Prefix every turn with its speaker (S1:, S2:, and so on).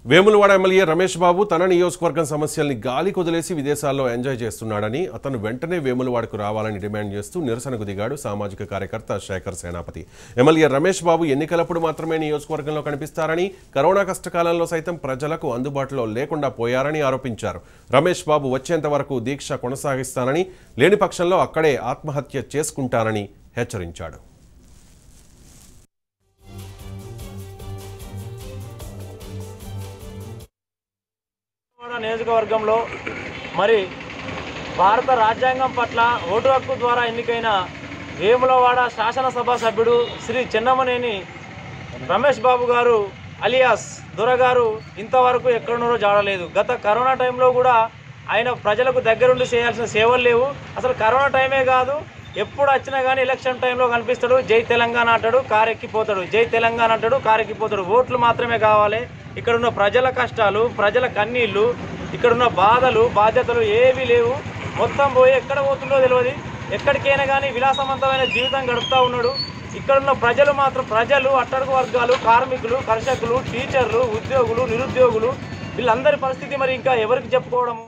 S1: Vemulawada MLA Ramesh బాబు తన నియోజకవర్గం సమస్యల్ని గాలి కుదిలేసి విదేశాల్లో ఎంజాయ్ చేస్తున్నాడని అతను వెంటనే వేములవాడకు రావాలని డిమాండ్ చేస్తూ నిరసనకు దిగాడు సామాజిక కార్యకర్త శేఖర్ సేనాపతి ఎమ్మెల్యే రమేష్ బాబు ఎన్నికలప్పుడు మాత్రమే నియోజకవర్గంలో కనిపిస్తారని కరోనా కష్టకాలంలో సైతం ప్రజలకు అందుబాటులో లేకుండా పోయారని ఆరోపించారు రమేష్ బాబు వచ్చేంత వరకు దీక్ష కొనసాగిస్తానని లేని పక్షంలో అక్కడే ఆత్మహత్య చేసుకుంటానని హెచ్చరించాడు
S2: తెలంగాణ నియోజకవర్గంలో మరి భారత రాజ్యాంగం పట్ల ఓటు హక్కు ద్వారా ఎన్నికైన వేములవాడ శాసనసభ సభ్యుడు శ్రీ చెన్నమనేని రమేష్ బాబు గారు అలియాస్ దొరగారు ఇంతవరకు ఎక్కడున్నారో జాడలేదు గత కరోనా టైంలో కూడా ఆయన ప్రజలకు దగ్గరుండి చేయాల్సిన సేవలు లేవు అసలు కరోనా టైమే కాదు ఎప్పుడు వచ్చినా కానీ ఎలక్షన్ టైంలో కనిపిస్తాడు జై తెలంగాణ అంటాడు కారు ఎక్కిపోతాడు జై తెలంగాణ అంటాడు కారు ఎక్కిపోతాడు ఓట్లు మాత్రమే కావాలి ఇక్కడ ఉన్న ప్రజల కష్టాలు ప్రజల కన్నీళ్ళు ఇక్కడ ఉన్న బాధలు బాధ్యతలు ఏవీ లేవు మొత్తం పోయి ఎక్కడ పోతుందో తెలియదు ఎక్కడికైనా కానీ విలాసవంతమైన జీవితం గడుపుతూ ఉన్నాడు ఇక్కడున్న ప్రజలు మాత్రం ప్రజలు అట్టడుగు వర్గాలు కార్మికులు కర్షకులు టీచర్లు ఉద్యోగులు నిరుద్యోగులు వీళ్ళందరి పరిస్థితి మరి ఇంకా ఎవరికి చెప్పుకోవడం